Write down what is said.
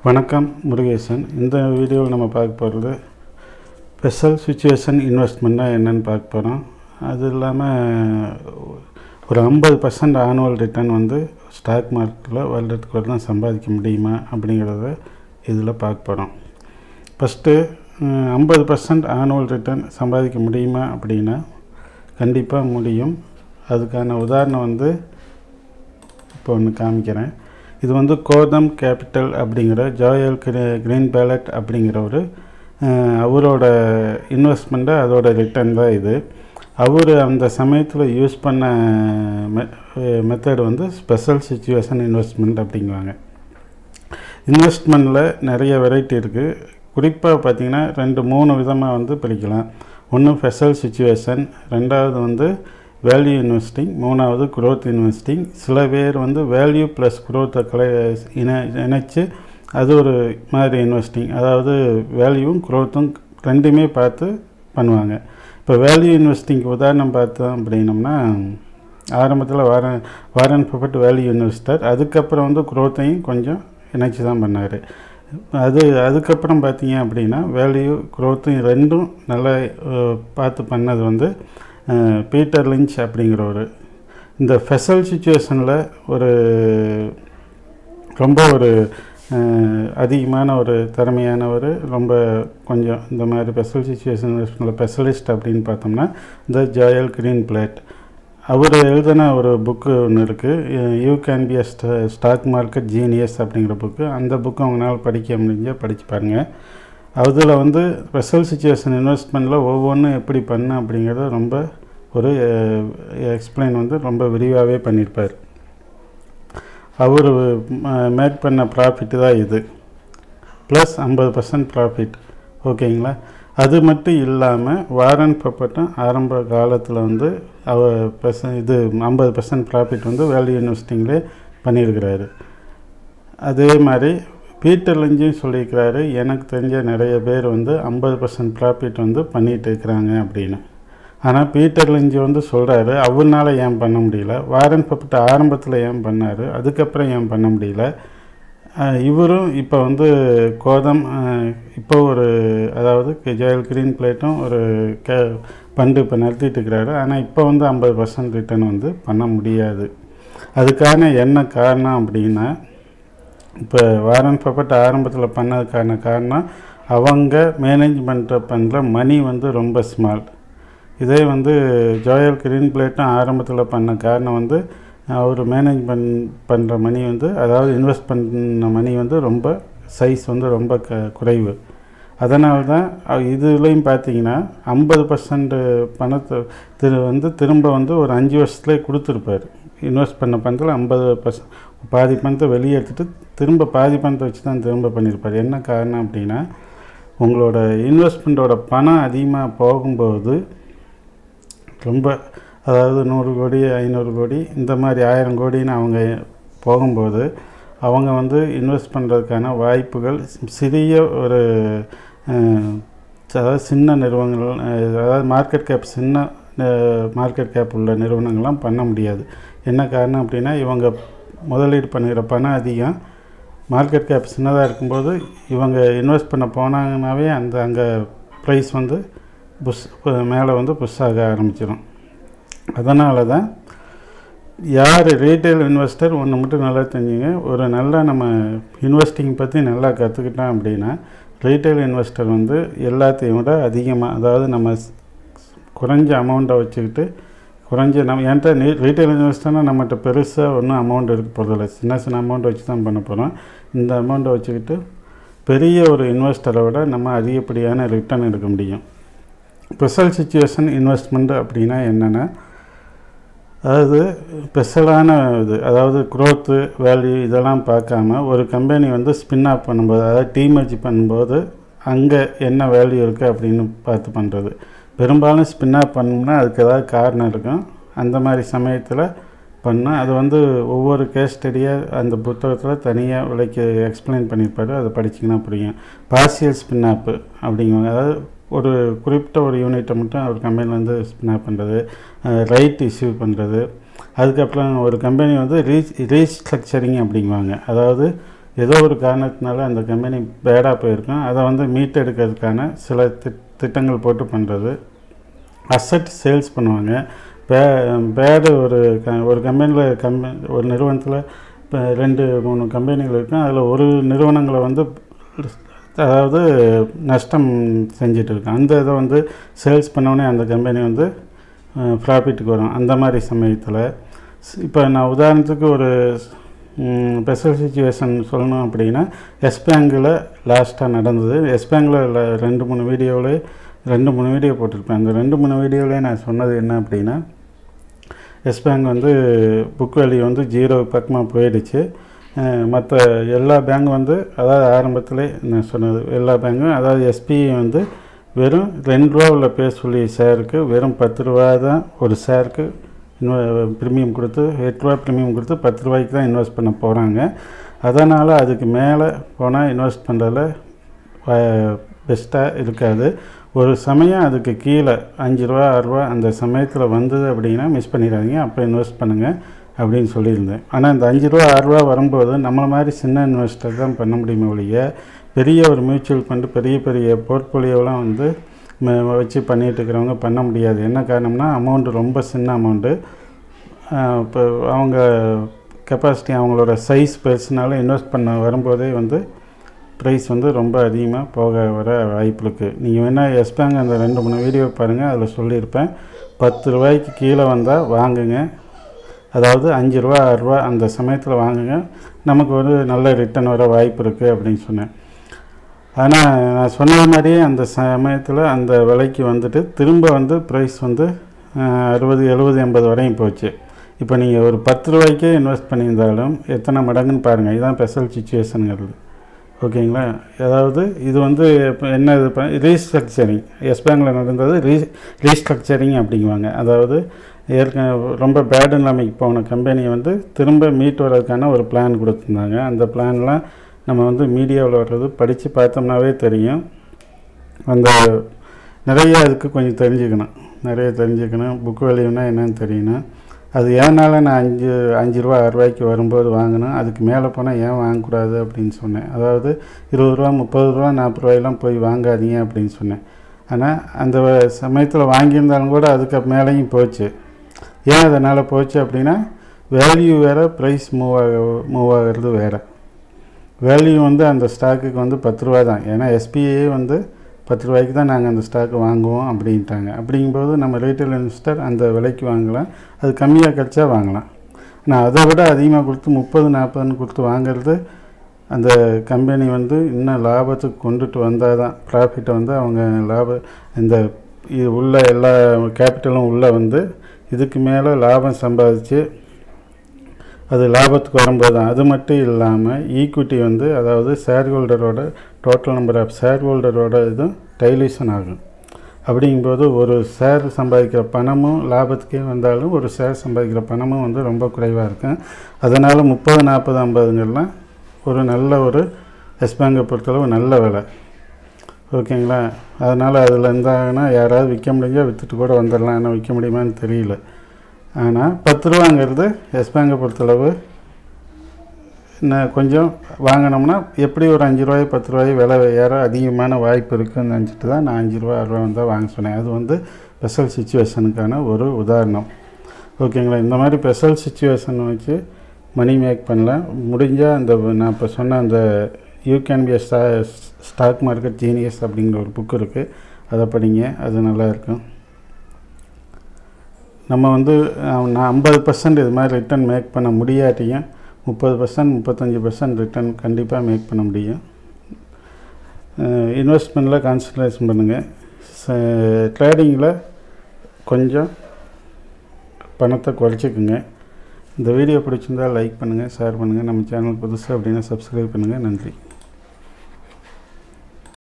வணக்கம் முருகேசன் இந்த வீடியோவில் நம்ம பார்க்க போகிறது ஸ்பெஷல் சுச்சுவேஷன் இன்வெஸ்ட்மெண்ட்னா என்னன்னு பார்க்க போகிறோம் அது இல்லாமல் ஒரு ஐம்பது பர்சன்ட் ஆனுவல் ரிட்டர்ன் வந்து ஸ்டாக் மார்க்கெட்டில் வருடத்துக்கு வருடம் சம்பாதிக்க முடியுமா அப்படிங்கிறத இதில் பார்க்க போகிறோம் ஃபஸ்ட்டு ஐம்பது பர்சன்ட் ஆனுவல் ரிட்டர்ன் சம்பாதிக்க முடியுமா அப்படின்னா கண்டிப்பாக முடியும் அதுக்கான உதாரணம் வந்து இப்போ ஒன்று காமிக்கிறேன் இது வந்து கோதம் கேபிட்டல் அப்படிங்கிற ஜாயல் கிரீன் பேலட் அப்படிங்கிற ஒரு அஹ், அவரோட இன்வெஸ்ட்மெண்ட்டை அதோட ரிட்டர்ன் தான் இது அவர் அந்த சமயத்தில் யூஸ் பண்ண மெ மெத்தட் வந்து ஸ்பெஷல் சுச்சுவேஷன் இன்வெஸ்ட்மெண்ட் அப்படிங்குவாங்க இன்வெஸ்ட்மெண்ட்டில் நிறைய வெரைட்டி இருக்குது குறிப்பாக பார்த்தீங்கன்னா ரெண்டு மூணு விதமாக வந்து பிரிக்கலாம் ஒன்று ஸ்பெஷல் சுச்சுவேஷன் ரெண்டாவது வந்து வேல்யூ இன்வெஸ்டிங் மூணாவது growth இன்வெஸ்டிங் சில பேர் வந்து வேல்யூ ப்ளஸ் குரோத்தை கலை இணை இணைச்சு அது ஒரு மாதிரி இன்வெஸ்டிங் அதாவது வேல்யூவும் குரோத்தும் ரெண்டுமே பார்த்து பண்ணுவாங்க இப்போ வேல்யூ இன்வெஸ்டிங்க்கு உதாரணம் பார்த்தோம் அப்படின்னம்னா ஆரம்பத்தில் Warren Warren Buffett value investor அதுக்கப்புறம் வந்து குரோத்தையும் கொஞ்சம் இணைச்சி தான் பண்ணார் அது அதுக்கப்புறம் பார்த்தீங்க அப்படின்னா வேல்யூ குரோத்தும் ரெண்டும் நல்லா அஹ், பார்த்து பண்ணது வந்து அஹ், பீட்டர் லிஞ்ச் அப்படிங்கிற ஒரு இந்த ஃபெசல் சுச்சுவேஷனில் ஒரு ரொம்ப ஒரு அஹ், அதிகமான ஒரு திறமையானவர் ரொம்ப கொஞ்சம் இந்த மாதிரி ஸ்பெஷல் சுச்சுவேஷன் ஸ்பெஷலிஸ்ட் அப்படின்னு பார்த்தோம்னா இந்த ஜாயல் கிரீன் பிளேட் அவர் எழுதின ஒரு புக்கு ஒன்று இருக்குது you can be a stock market genius அப்படிங்கிற புக்கு அந்த புக்கு அவங்களால படிக்க முடிஞ்சால் படித்து பாருங்கள் அதில் வந்து ஸ்பெஷல் சுச்சுவேஷன் இன்வெஸ்ட்மெண்ட்டில் ஒவ்வொன்றும் எப்படி பண்ண அப்படிங்கிறத ரொம்ப ஒரு எக்ஸ்பிளைன் வந்து ரொம்ப விரிவாகவே பண்ணியிருப்பார் அவர் மேக் பண்ண ப்ராஃபிட்டு தான் இது ப்ளஸ் ஐம்பது பர்சன்ட் ப்ராஃபிட் ஓகேங்களா அது மட்டும் இல்லாமல் வாரன் பப்பட்டும் ஆரம்ப காலத்தில் வந்து அவ பெர்சன் இது ஐம்பது பர்சன்ட் ப்ராஃபிட் வந்து வேல்யூ இன்வெஸ்டிங்லேயே பண்ணியிருக்கிறாரு அதே மாதிரி பீட்டர் லிஞ்சும் சொல்லியிருக்கிறாரு எனக்கு தெரிஞ்ச நிறைய பேர் வந்து ஐம்பது பர்சன்ட் ப்ராஃபிட் வந்து பண்ணிகிட்டு இருக்கிறாங்க அப்படின்னு ஆனால் பீட்டர் லிஞ்சு வந்து சொல்கிறாரு அவர்னால ஏன் பண்ண முடியல வாரன் பப்பட் ஆரம்பத்தில் ஏன் பண்ணார் அதுக்கப்புறம் ஏன் பண்ண முடியல அஹ் இவரும் இப்போ வந்து கோதம் அஹ் இப்போ ஒரு அதாவது ஜெயல் கிரீன் பிளேட்டும் ஒரு கே பண்டு இப்போ நடத்திட்டு இருக்கிறாரு ஆனால் இப்போ வந்து ஐம்பது பர்சன்ட் ரிட்டர்ன் வந்து பண்ண முடியாது அதுக்கான என்ன காரணம் அப்படின்னா இப்போ வாரன் பப்பட் ஆரம்பத்தில் பண்ணதுக்கான காரணம் அவங்க மேனேஜ்மெண்ட்டை பண்ணுற மணி வந்து ரொம்ப ஸ்மால் இதே வந்து ஜோயல் கிரீன் பிளேட்டும் ஆரம்பத்தில் பண்ண காரணம் வந்து அவர் மேனேஜ்மெண்ட் பண்ணுற மணி வந்து அதாவது இன்வெஸ்ட் பண்ண மணி வந்து ரொம்ப சைஸ் வந்து ரொம்ப க குறைவு அதனால தான் அ- இதுலேயும் பார்த்தீங்கன்னா ஐம்பது பர்சன்ட் பணத்தை திரு வந்து திரும்ப வந்து ஒரு அஞ்சு வருஷத்துலேயே கொடுத்துருப்பாரு இன்வெஸ்ட் பண்ண பணத்தில் ஐம்பது பர்சன்ட் பாதி பணத்தை வெளியே எடுத்துட்டு திரும்ப பாதி பணத்தை வச்சு தான் திரும்ப பண்ணியிருப்பார் என்ன காரணம் அப்படின்னா உங்களோட இன்வெஸ்ட்மெண்ட்டோட பணம் அதிகமாக போகும்போது ரொம்ப அதாவது நூறு கோடி ஐநூறு கோடி இந்த மாதிரி ஆயிரம் கோடின்னு அவங்க போகும்போது அவங்க வந்து இன்வெஸ்ட் பண்ணுறதுக்கான வாய்ப்புகள் சிறிய ஒரு அஹ், அதாவது சின்ன நிறுவனங்கள் அஹ், அதாவது மார்க்கெட் கேப் சின்ன மார்க்கெட் கேப் உள்ள நிறுவனங்கள்லாம் பண்ண முடியாது என்ன காரணம் அப்படின்னா இவங்க முதலீடு பண்ணுகிற பணம் அதிகம் மார்க்கெட் கேப் சின்னதாக இருக்கும்போது இவங்க இன்வெஸ்ட் பண்ண போனாங்கன்னாவே அந்த அங்கே ப்ரைஸ் வந்து புஷ் மேலே வந்து புஷ் ஆக ஆரம்பிச்சிடும் அதனால தான் யார் ரீட்டைல் இன்வெஸ்டர் ஒன்று மட்டும் நல்லா தெரிஞ்சுங்க ஒரு நல்லா நம்ம இன்வெஸ்டிங் பற்றி நல்லா கற்றுக்கிட்டோம் அப்படின்னா ரீட்டைல் இன்வெஸ்டர் வந்து எல்லாத்தையும் விட அதிகமாக அதாவது நம்ம ஸ்- குறைஞ்ச அமௌண்ட்டை வச்சுக்கிட்டு குறைஞ்ச நம்ம என்கிட்ட நீ ரீட்டைல் இன்வெஸ்டர்னால் நம்மகிட்ட பெருசாக ஒன்றும் அமௌண்ட் இருக்க போகிறதில்ல சின்ன சின்ன அமௌண்ட் வச்சு தான் பண்ண போகிறோம் இந்த அமௌண்ட்டை வச்சுக்கிட்டு பெரிய ஒரு இன்வெஸ்டரை விட நம்ம அதிகப்படியான ரிட்டர்ன் எடுக்க முடியும் ஸ்பெஷல் சுச்சுவேஷன் இன்வெஸ்ட்மெண்ட் அப்படின்னா என்னென்னா அதாவது ஸ்பெஷலான இது அதாவது growth வேல்யூ இதெல்லாம் பார்க்காம ஒரு கம்பெனி வந்து ஸ்பின் ஆஃப் பண்ணும்போது அதாவது டீமேஜ் பண்ணும்போது அங்கே என்ன வேல்யூ இருக்குது அப்படின்னு பார்த்து பண்ணுறது பெரும்பாலும் ஸ்பின் ஆஃப் பண்ணோம்னா அதுக்கு ஏதாவது காரணம் இருக்கும் அந்த மாதிரி சமயத்தில் பண்ணால் அது வந்து ஒவ்வொரு கேஸ் ஸ்டடியாக அந்த புத்தகத்தில் தனியாக விலைக்கு எக்ஸ்பிளைன் பண்ணியிருப்பாரு அதை படிச்சிங்கன்னா புரியும் பார்சியல் ஸ்பின் ஆப் அப்படிங்குவாங்க அதாவது ஒரு குறிப்பிட்ட ஒரு யூனிட்டை மட்டும் ஒரு கம்பெனியில் வந்து ஸ்பின் ஆப் பண்ணுறது ரைட் இஷ்யூ பண்ணுறது அதுக்கப்புறம் ஒரு கம்பெனி வந்து ரீ ரீஸ்ட்ரக்சரிங் அப்படிங்குவாங்க அதாவது ஏதோ ஒரு காரணத்தினால அந்த கம்பெனி பேடாக போயிருக்கும் அதை வந்து மீட்டெடுக்கிறதுக்கான சில திட் திட்டங்கள் போட்டு பண்ணுறது அசட் சேல்ஸ் பண்ணுவாங்க பே பேடு ஒரு க ஒரு கம்பெனியில் கம்பெ ஒரு நிறுவனத்தில் இப்போ ரெண்டு மூணு கம்பெனிகள் இருக்கும் அதில் ஒரு நிறுவனங்களை வந்து அதாவது நஷ்டம் செஞ்சுட்டு இருக்கு அந்த இதை வந்து சேல்ஸ் பண்ணோடனே அந்த கம்பெனி வந்து ப்ராஃபிட்டுக்கு வரும் அந்த மாதிரி சமயத்தில் இப்போ நான் உதாரணத்துக்கு ஒரு ஸ்பெஷல் சுச்சுவேஷன் சொல்லணும் அப்படின்னா எஸ் பேங்கில் லாஸ்ட்டாக நடந்தது எஸ் பேங்கில் ரெண்டு மூணு வீடியோவில் ரெண்டு மூணு வீடியோ போட்டிருப்பேன் அந்த ரெண்டு மூணு வீடியோவிலே நான் சொன்னது என்ன அப்படின்னா எஸ் பேங்க் வந்து புக் வேல்யூ வந்து ஜீரோ பக்கமாக போயிடுச்சு மற்ற எல்லா பேங்கும் வந்து அதாவது ஆரம்பத்தில் நான் சொன்னது எல்லா பேங்கும் அதாவது எஸ்பிஐ வந்து வெறும் ரெண்டு ரூபா உள்ள பேர் சொல்லி ஷேருக்கு வெறும் பத்து ரூபா தான் ஒரு ஷேருக்கு இன்வெ ப்ரீமியம் கொடுத்து எட்டு ரூபா ப்ரீமியம் கொடுத்து பத்து ரூபாய்க்கு தான் இன்வெஸ்ட் பண்ண போகிறாங்க அதனால் அதுக்கு மேலே போனால் இன்வெஸ்ட் பண்ணுறதுல பெஸ்ட்டாக இருக்காது ஒரு சமயம் அதுக்கு கீழே அஞ்சு ரூபா ஆறு ரூபா அந்த சமயத்தில் வந்தது அப்படின்னா மிஸ் பண்ணிடாதீங்க அப்போ இன்வெஸ்ட் பண்ணுங்கள் அப்படின்னு சொல்லியிருந்தேன் ஆனால் இந்த அஞ்சு ரூபா ஆறு ரூபா வரும்போது நம்மளை மாதிரி சின்ன இன்வெஸ்டர் தான் பண்ண முடியுமே ஒழிய பெரிய ஒரு மியூச்சுவல் ஃபண்டு பெரிய பெரிய போர்ட்ஃபோலியோலாம் வந்து வச்சு பண்ணிகிட்டு இருக்கிறவங்க பண்ண முடியாது என்ன காரணம்னா அமௌண்ட்டு ரொம்ப சின்ன அமௌண்ட்டு இப்போ அவங்க கெப்பாசிட்டி அவங்களோட சைஸ் பெருசுனால இன்வெஸ்ட் பண்ண வரும்போதே வந்து ப்ரைஸ் வந்து ரொம்ப அதிகமாக போக வர வாய்ப்பு இருக்குது நீங்கள் வேணால் எஸ் பேங்க் அந்த ரெண்டு மூணு வீடியோ பாருங்கள் அதில் சொல்லியிருப்பேன் பத்து ரூபாய்க்கு கீழே வந்தால் வாங்குங்க அதாவது அஞ்சு ரூபா ஆறுரூவா அந்த சமயத்தில் வாங்குங்க நமக்கு ஒரு நல்ல ரிட்டர்ன் வர வாய்ப்பு இருக்குது அப்படின்னு சொன்னேன் ஆனால் நான் சொன்ன மாதிரியே அந்த சமயத்தில் அந்த விலைக்கு வந்துட்டு திரும்ப வந்து ப்ரைஸ் வந்து அறுபது எழுபது எண்பது வரையும் போச்சு இப்போ நீங்கள் ஒரு பத்து ரூபாய்க்கே இன்வெஸ்ட் பண்ணியிருந்தாலும் எத்தனை மடங்குன்னு பாருங்கள் இதுதான் ஸ்பெஷல் சுச்சுவேஷனுங்கிறது ஓகேங்களா அதாவது இது வந்து இப்போ என்ன இது ப ரீஸ்ட்ரக்சரிங் எஸ் பேங்கில் நடந்தது ரீ ரீஸ்ட்ரக்சரிங் அப்படிங்குவாங்க அதாவது ஏற்கனவே ரொம்ப பேட் நிலைமைக்கு போன கம்பெனி வந்து திரும்ப மீட் வர்றதுக்கான ஒரு பிளான் கொடுத்துருந்தாங்க அந்த பிளான்லாம் நம்ம வந்து மீடியாவில் வர்றது படித்து பார்த்தோம்னாவே தெரியும் அந்த நிறைய அதுக்கு கொஞ்சம் தெரிஞ்சுக்கணும் நிறைய தெரிஞ்சுக்கணும் புக் வேல்யூனா என்னன்னு தெரியணும் அது ஏனால நான் அஞ்சு அஞ்சு ரூபா ஆறு ரூபாய்க்கு வரும்போது வாங்கினேன் அதுக்கு மேலே போனால் ஏன் வாங்கக்கூடாது அப்படின்னு சொன்னேன் அதாவது இருபது ரூபா முப்பது ரூபா நாற்பது ரூபாயெல்லாம் போய் வாங்காதீங்க அப்படின்னு சொன்னேன் ஆனால் அந்த சமயத்தில் வாங்கியிருந்தாலும் கூட அதுக்கு மேலேயும் போச்சு ஏன் அதனால் போச்சு அப்படின்னா வேல்யூ வேறு ப்ரைஸ் மூவ் ஆக மூவ் ஆகிறது வேறு வேல்யூ வந்து அந்த ஸ்டாக்குக்கு வந்து பத்து ரூபா தான் ஏன்னா எஸ்பிஐயே வந்து பத்து ரூபாய்க்கு தான் நாங்கள் அந்த ஸ்டாக்கு வாங்குவோம் அப்படின்ட்டாங்க அப்படிங்கும்போது நம்ம ரீட்டைல் இன்வெஸ்டர் அந்த விலைக்கு வாங்கலாம் அது கம்மியாக கிடச்சா வாங்கலாம் ஆனால் அதை விட அதிகமாக கொடுத்து முப்பது நாற்பதுன்னு கொடுத்து வாங்குறது அந்த கம்பெனி வந்து இன்னும் லாபத்துக்கு கொண்டுட்டு வந்தால் தான் ப்ராஃபிட்டை வந்து அவங்க லாப இந்த இது உள்ள எல்லா கேபிட்டலும் உள்ளே வந்து இதுக்கு மேலே லாபம் சம்பாதிச்சு அது லாபத்துக்கு வரும்போது தான் அது மட்டும் இல்லாமல் ஈக்விட்டி வந்து அதாவது ஷேர் ஹோல்டரோட டோட்டல் நம்பர் ஆஃப் ஷேர் ஹோல்டரோட இதுவும் டைலூஷன் ஆகும் அப்படிங்கும்போது ஒரு ஷேர் சம்பாதிக்கிற பணமும் லாபத்துக்கே வந்தாலும் ஒரு ஷேர் சம்பாதிக்கிற பணமும் வந்து ரொம்ப குறைவாக இருக்கும் அதனால் முப்பது நாற்பது ஐம்பதுங்கெல்லாம் ஒரு நல்ல ஒரு எஸ் பேங்கை பொறுத்தளவு நல்ல விலை ஓகேங்களா அதனால் அதில் இருந்தாங்கன்னா யாராவது விற்க முடிஞ்சால் விற்றுட்டு கூட வந்துடலாம் ஆனால் விற்க முடியுமான்னு தெரியல ஆனால் பத்து ரூபாங்கிறது எஸ் பேங்கை பொறுத்தளவு இன்னும் கொஞ்சம் வாங்கினோம்னா எப்படி ஒரு அஞ்சு ரூபாய் பத்து ரூபாய் விலை ஏற அதிகமான வாய்ப்பு இருக்குதுன்னு நினச்சிட்டு தான் நான் அஞ்சு ரூபா ஆறு ரூபா வந்தால் வாங்க சொன்னேன் அது வந்து ஸ்பெஷல் சுச்சுவேஷனுக்கான ஒரு உதாரணம் ஓகேங்களா இந்த மாதிரி ஸ்பெஷல் சுச்சுவேஷன் வச்சு மணி மேக் பண்ணலாம் முடிஞ்சால் அந்த நான் இப்போ சொன்ன அந்த யூ கேன் பி ஸ்டா ஸ்டாக் மார்க்கெட் ஜீனியஸ் அப்படிங்கிற ஒரு புக் இருக்குது அதை படிங்க அது நல்லா இருக்கும் நம்ம வந்து நான் ஐம்பது பர்சன்ட் இது மாதிரி ரிட்டர்ன் மேக் பண்ண முடியாட்டியும் முப்பது பர்சன்ட் முப்பத்தஞ்சு பர்சன்ட் ரிட்டர்ன் கண்டிப்பாக மேக் பண்ண முடியும் இன்வெஸ்ட்மெண்ட்டில் கான்சன்ட்ரேஷன் பண்ணுங்கள் ட்ரேடிங்கில் கொஞ்சம் பணத்தை குறைச்சிக்குங்க இந்த வீடியோ பிடிச்சிருந்தால் லைக் பண்ணுங்கள் ஷேர் பண்ணுங்கள் நம்ம சேனல் புதுசு அப்படின்னா சப்ஸ்கிரைப் பண்ணுங்கள் நன்றி